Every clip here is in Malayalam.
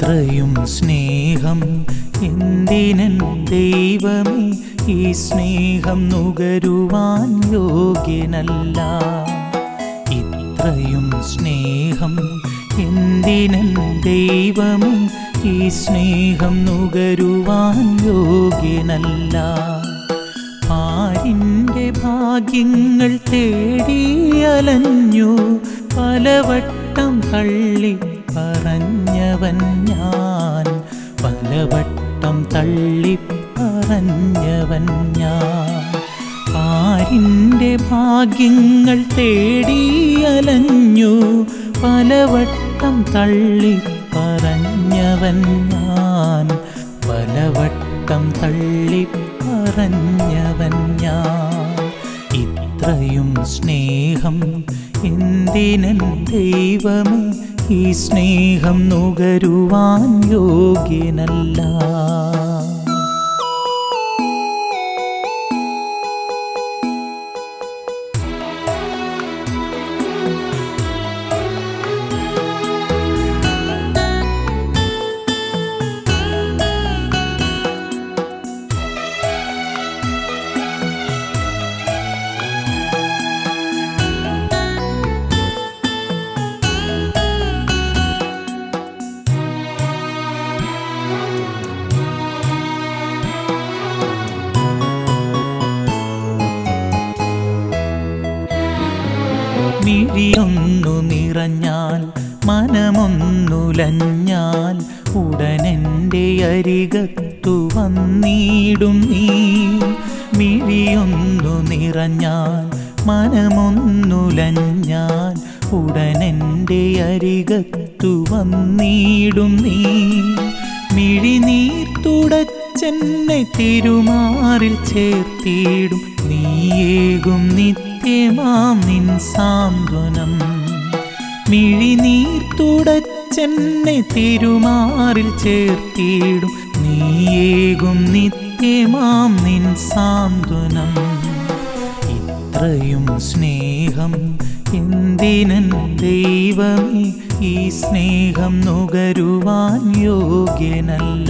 ഇത്രയും സ്നേഹം എന്തിനൻ ദൈവമേ ഈ സ്നേഹം നുകരുവാൻ യോഗ്യനല്ല ഇത്രയും സ്നേഹം എന്തിനൻ ദൈവമേ ഈ സ്നേഹം നുകരുവാൻ യോഗ്യനല്ല ആരിൻ്റെ ഭാഗ്യങ്ങൾ തേടിയലഞ്ഞു പലവട്ടം തള്ളി പറഞ്ഞവൻ ഞാൻ പലവട്ടം തള്ളി പറഞ്ഞവൻ ഞാൻ ആരിൻ്റെ ഭാഗ്യങ്ങൾ തേടിയലഞ്ഞു പലവട്ടം തള്ളി പറഞ്ഞവൻ ഞാൻ പലവട്ടം തള്ളി പറഞ്ഞവൻ ഞാൻ ഇത്രയും സ്നേഹം എന്തിനൻ ദൈവമേ ഈ സ്നേഹം നുകരുവാൻ യോഗ്യനല്ല മിഴിയൊന്നു നിറഞ്ഞാൽ മനമൊന്നുലഞ്ഞാൽ ഉടനെൻ്റെ അരികത്തു വന്നിടും നീ മിഴിയൊന്നു നിറഞ്ഞാൽ മനമൊന്നുലഞ്ഞാൽ ഉടനെൻ്റെ അരികത്തു വന്നിടും നീ മിഴിനീർ തുടച്ചെന്നെ തിരുമാറിൽ ചേർത്തിടും നീയേകും നിത്യമാം നിൻ സാന്ത്വനം മിഴിനീർ തുടച്ചെന്നെ തിരുമാറിൽ ചേർത്തിടും നീയേകും നിത്യമാം നിൻ സാന്ത്വനം ഇത്രയും സ്നേഹം എന്തിനൻ ദൈവമേ ഈ സ്നേഹം നുകരുവാൻ യോഗ്യനല്ല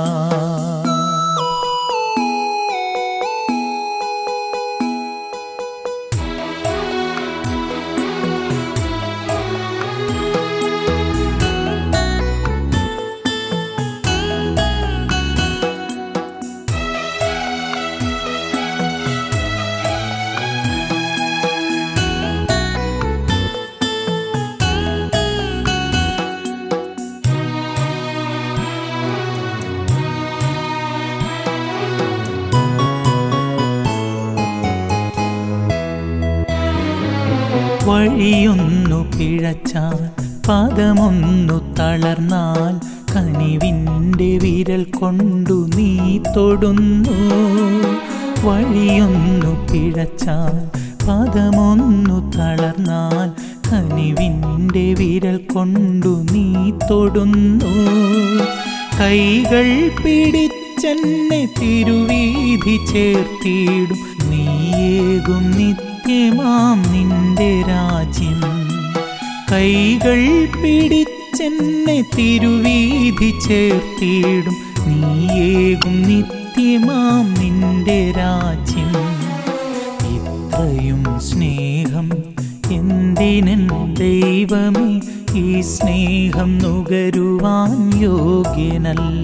വഴിയൊന്നു പിഴച്ചാൽ പദമൊന്നു തളർന്നാൽ കനിവിൻ്റെ വിരൽ കൊണ്ടു നീ തൊടുന്നു വഴിയൊന്നു പിഴച്ചാൽ പദമൊന്നു തളർന്നാൽ കനിവിൻ്റെ വിരൽ കൊണ്ടു നീ തൊടുന്നു കൈകൾ പിടിച്ചെന്നെ തിരുവീധി ചേർത്തിടും നീയേകും നിത്യമാം നിന്റെ രാജ്യം കൈകൾ പിടിച്ചെന്നെ തിരുവീധി ചേർത്തിടും നീയേകും നിത്യമാം നിന്റെ രാജ്യം ഇത്രയും സ്നേഹം എന്തിനൻ ദൈവമേ ഈ സ്നേഹം നുകരുവാൻ യോഗ്യനല്ല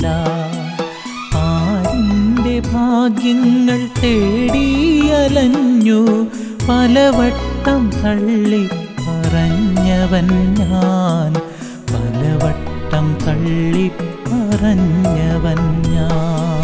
ആരിൻ്റെ ഭാഗ്യങ്ങൾ തേടിയലഞ്ഞു പലവട്ടം തള്ളി പറഞ്ഞവൻ ഞാൻ പലവട്ടം തള്ളി പറഞ്ഞവൻ ഞാൻ